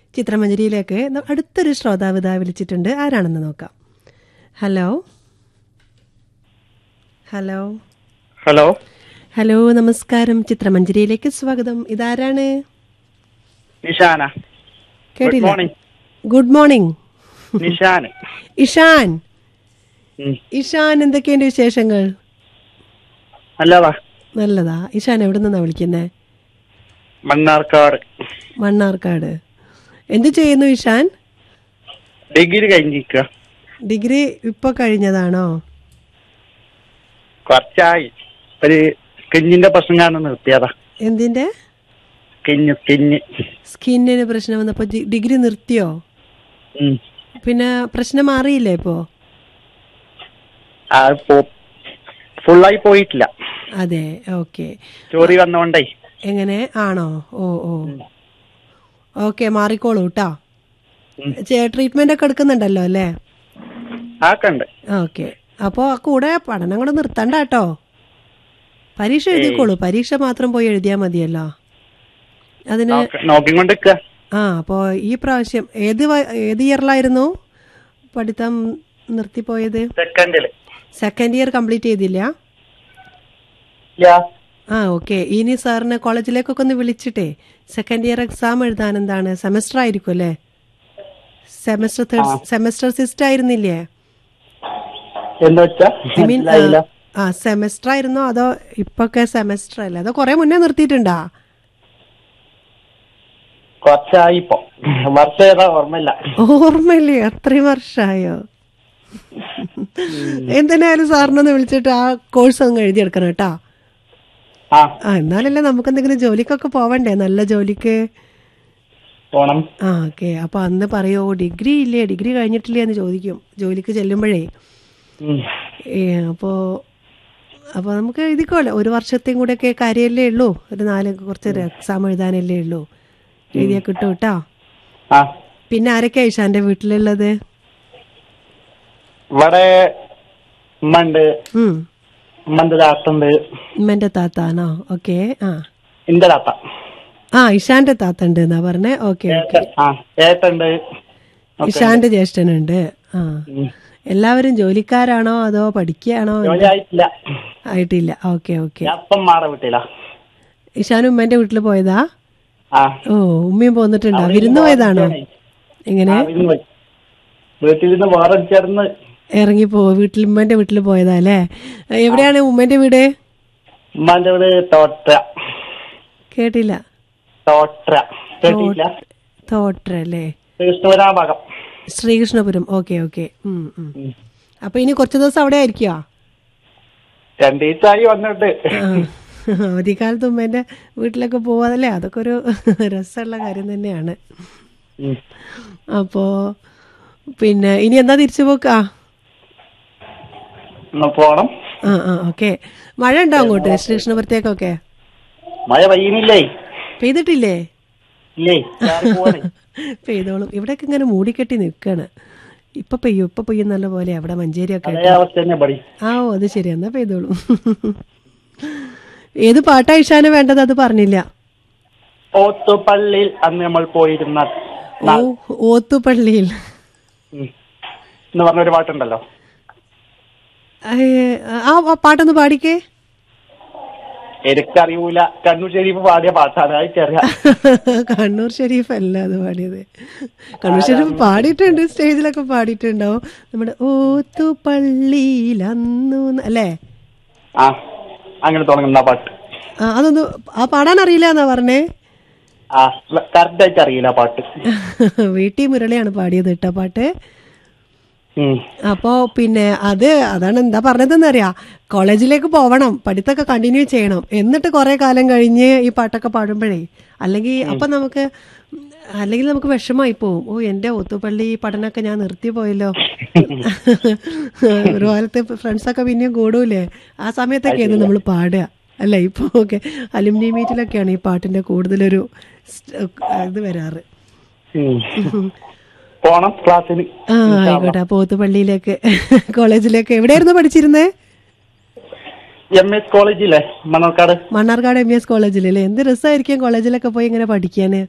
ചിത്രമഞ്ജരിയിലേക്ക് ന- അടുത്തൊരു ശ്രോതാവ് ഇതാ വിളിച്ചിട്ടുണ്ട് ആരാണെന്ന് നോക്കാം ഹലോ ഹലോ ഹലോ ഹലോ നമസ്കാരം ചിത്രമഞ്ജരിയിലേക്ക് സ്വാഗതം ഇതാരാണ് നിഷാന ഗുഡ് കേട്ടില്ല morning good morning Nishan Ishan ഉം. ഇഷാൻ എന്തൊക്കെയുണ്ട് വിശേഷങ്ങൾ നല്ലതാ നല്ലതാ ഇഷാൻ എവിടെ നിന്നാ വിളിക്കുന്നേ മണ്ണാർക്കാട് മണ്ണാർക്കാട് എന്ത് ചെയ്യുന്നു ഇഷാൻ ഡിഗ്രി കഴിഞ്ഞിരിക്കുക ഡിഗ്രി ഇപ്പൊ കഴിഞ്ഞതാണോ കുറച്ചായി ഒരു സ്കിന്നിന്റെ പ്രശ്നം കാരണം നിർത്തിയതാ എന്തിന്റെ സ്കിന്ന് സ്കിന്ന് സ്കിന്നിന് പ്രശ്നം വന്നപ്പോ ഡി- ഡിഗ്രി നിർത്തിയോ ഉം. പിന്നെ പ്രശ്നം മാറിയില്ലേ ഇപ്പോ അത് പോ- ഫുള്ളായി പോയിട്ടില്ല അതെ ഓക്കെ ചോറി വന്നോണ്ടേ എങ്ങനെ ആണോ ഓ ഓ ഓക്കെ മാറിക്കോളൂ കേട്ടോ ഉം. ട്രീറ്റ്മെന്റ് ഒക്കെ എടുക്കുന്നുണ്ടല്ലോ അല്ലേ ആക്കണ്ട് ഓക്കെ അപ്പോൾ കൂടെ പഠനം കൂടെ നിർത്തണ്ട കേട്ടോ പരീക്ഷ എഴുതിക്കോളൂ പരീക്ഷ മാത്രം പോയി എഴുതിയാൽ മതിയല്ലോ അതിന് നോക്ക- നോക്കിക്കൊണ്ടിരിക്കുക ആ അപ്പോൾ ഈ പ്രാവശ്യം ഏത് വ- ഏത് ഇയറിലായിരുന്നു പഠിത്തം നിർത്തിപ്പോയത് സെക്കൻഡില് സെക്കൻഡ് ഇയർ കംപ്ലീറ്റ് ചെയ്തില്ല ഇല്ല ആ ഓക്കെ ഇനി സാറിനെ കോളേജിലേക്കൊക്കെ ഒന്ന് വിളിച്ചിട്ടേ സെക്കൻഡ് ഇയർ എക്സാം എഴുതാൻ എന്താണ് സെമസ്റ്റർ ആയിരിക്കും അല്ലേ സെമസ്റ്റർ തേർഡ് സെമസ്റ്റർ സിസ്റ്റ് ആയിരുന്നില്ലേ എന്ന് വെച്ചാ ഐ മീൻ മനസ്സിലായില്ല ആ സെമസ്റ്റർ ആയിരുന്നോ അതോ ഇപ്പൊക്കെ സെമസ്റ്റർ അല്ലേ അതോ കുറെ മുന്നേ നിർത്തിയിട്ടുണ്ടാ കുറച്ചായി ഇപ്പൊ വർഷം ഏതാ ഓർമ്മയില്ല ഓർമ്മയില്ലേ അത്രയും വർഷമായോ എന്തിനായാലും സാറിനൊന്ന് വിളിച്ചിട്ട് ആ കോഴ്സ് അങ്ങ് എഴുതിയെടുക്കണം കേട്ടാ ആ ആ എന്നാലല്ലേ നമുക്ക് എന്തെങ്കിലും ജോലിക്കൊക്കെ പോവണ്ടേ നല്ല ജോലിക്ക് പോണം ആ ഓക്കെ അപ്പൊ അന്ന് പറയോ ഡിഗ്രി ഇല്ലേ ഡിഗ്രി കഴിഞ്ഞിട്ടില്ലേ എന്ന് ചോദിക്കും ജോലിക്ക് ചെല്ലുമ്പോഴേ ഉം. ഏ, അപ്പോ അപ്പൊ നമുക്ക് എഴുതിക്കോളെ ഒരു വർഷത്തെയും കൂടെ ഒക്കെ കാര്യമല്ലേ ഉള്ളൂ ഒരു നാല് കുറച്ച് എക്സാം എഴുതാനല്ലേ ഉള്ളൂ എഴുതിയാ കിട്ടും കേട്ടോ ആ പിന്നെ ആരൊക്കെയാ ഇഷാന്റെ വീട്ടിലുള്ളത് ഇവിടെ ഉമ്മ ഉണ്ട് ഉം ഉമ്മന്റെ താത്തുണ്ട് ഉമ്മന്റെ താത്താണോ ഓക്കെ ആ എന്റെ താത്ത ആ ഇഷാന്റെ താത്ത ഉണ്ട് എന്നാ പറഞ്ഞേ ഓക്കെ ഓക്കെ ആ ഏട്ടുണ്ട് ഇഷാന്റെ ജ്യേഷ്ഠനുണ്ട് ആ ഉം. എല്ലാവരും ജോലിക്കാരാണോ അതോ പഠിക്കുകയാണോ ജോലി ആയിട്ടില്ല ആയിട്ടില്ല ഓക്കെ ഓക്കെ ഞാൻ അപ്പം മാറ വീട്ടില ഇഷാൻ ഉമ്മന്റെ വീട്ടിൽ പോയതാ ആ ഓ ഉമ്മയും പോന്നിട്ടുണ്ടോ വിരുന്ന് പോയതാണോ എങ്ങനെ ആ, ഇരുന്ന് പോയി. വീട്ടിൽ നിന്ന് വേറെ ചേർന്ന് ഇറങ്ങി പോ വീട്ടിൽ ഉമ്മന്റെ വീട്ടിൽ പോയതാ അല്ലേ എവിടെയാണ് ഉമ്മന്റെ വീട് ഉമ്മാന്റെ വീട് തോട്ട കേട്ടില്ല തോട്ട കേട്ടില്ല തോട്ടർ അല്ലേ കൃഷ്ണപുരാ ഭാഗം ശ്രീകൃഷ്ണപുരം ഓക്കെ ഓക്കെ അപ്പൊ ഇനി കുറച്ച് ദിവസം അവിടെ ആയിരിക്കുവാ രണ്ടു ദിവസമായി വന്നിട്ട് അവധിക്കാലത്ത് ഉമ്മേന്റെ വീട്ടിലൊക്കെ പോവാതല്ലേ അതൊക്കെ ഒരു രസമുള്ള കാര്യം തന്നെയാണ് ഉം. അപ്പോ പിന്നെ ഇനി എന്താ തിരിച്ചു പോക്കാ ഒന്ന് പോണം ആ ആ ഓക്കെ മഴ ഉണ്ടോ അങ്ങോട്ട് ശ്രീകൃഷ്ണപുരത്തേക്കൊക്കെ മഴ പെയ്യുന്നില്ലേ പെയ്തിട്ടില്ലേ ഇല്ലേ ചാറി പോവാണ്. പെയ്തോളും ഇവിടെയൊക്കെ ഇങ്ങനെ മൂടിക്കെട്ടി നിൽക്കാണ് ഇപ്പൊ പെയ്യും ഇപ്പൊ പെയ്യും നല്ല പോലെ അവിടെ മഞ്ചേരിയൊക്കെ അതേ അവസ്ഥ തന്നെ പടി ആ ഓ അത് ശരി എന്നാ പെയ്തോളും ഏത് പാട്ടാ ഇഷാന് വേണ്ടത് അത് പറഞ്ഞില്ല ഓത്തുപള്ളിയിൽ അന്ന് നമ്മൾ പോയിരുന്ന ഓ ഓത്തുപള്ളിയിൽ ഉം. എന്ന് പറഞ്ഞൊരു പാട്ടുണ്ടല്ലോ ഏ, ആ ആ പാട്ടൊന്ന് പാടിക്കേ എനിക്കറിയൂല കണ്ണൂർ ഷെരീഫ് പാടിയ പാട്ടാണ് അത് ചെറിയ കണ്ണൂർ ഷെരീഫ് അല്ല അത് പാടിയത് കണ്ണൂർ ഷെരീഫ് പാടിയിട്ടുണ്ട് സ്റ്റേജിലൊക്കെ പാടിയിട്ടുണ്ടാവും നമ്മുടെ ഓത്തുപള്ളിയിൽ അന്നു ന- അല്ലേ ആ അങ്ങനെ തുടങ്ങുന്ന പാട്ട് ആ അതൊന്ന് ആ പാടാൻ അറിയില്ല എന്നാ പറഞ്ഞേ ആ കറക്റ്റ് ആയിട്ട് അറിയില്ല ആ പാട്ട് വീട്ടി മുരളിയാണ് പാടിയത് കേട്ടോ പാട്ട് ഉം. അപ്പോ പിന്നെ അത് അതാണ് എന്താ പറഞ്ഞതെന്ന് അറിയാം കോളേജിലേക്ക് പോവണം പഠിത്തമൊക്കെ കണ്ടിന്യൂ ചെയ്യണം എന്നിട്ട് കുറെ കാലം കഴിഞ്ഞ് ഈ പാട്ടൊക്കെ പാടുമ്പോഴേ അല്ലെങ്കിൽ അപ്പൊ നമുക്ക് അല്ലെങ്കിൽ നമുക്ക് വിഷമായി പോവും ഓ എന്റെ ഒത്തുപള്ളി പഠനമൊക്കെ ഞാൻ നിർത്തി പോയല്ലോ ഒരു കാലത്ത് ഫ്രണ്ട്സൊക്കെ പിന്നെയും കൂടൂലേ ആ സമയത്തൊക്കെയാണ് നമ്മൾ പാടുക അല്ല ഇപ്പൊ ഓക്കെ അലുമിനി മീറ്റിലൊക്കെയാണ് ഈ പാട്ടിന്റെ കൂടുതലൊരു സ്റ്റ്- ഇത് വരാറ് ഉം. പോണം ക്ലാസ്സിന് ആ ആയിക്കോട്ടെ പോത്തുപള്ളിയിലേക്ക് കോളേജിലേക്ക് എവിടെയായിരുന്നു പഠിച്ചിരുന്നേ എം എസ് കോളേജില്ലേ മണ്ണാർക്കാട് മണ്ണാർക്കാട് എം എസ് കോളേജിൽ അല്ലേ എന്ത് രസമായിരിക്കും കോളേജിലൊക്കെ പോയി ഇങ്ങനെ പഠിക്കാന്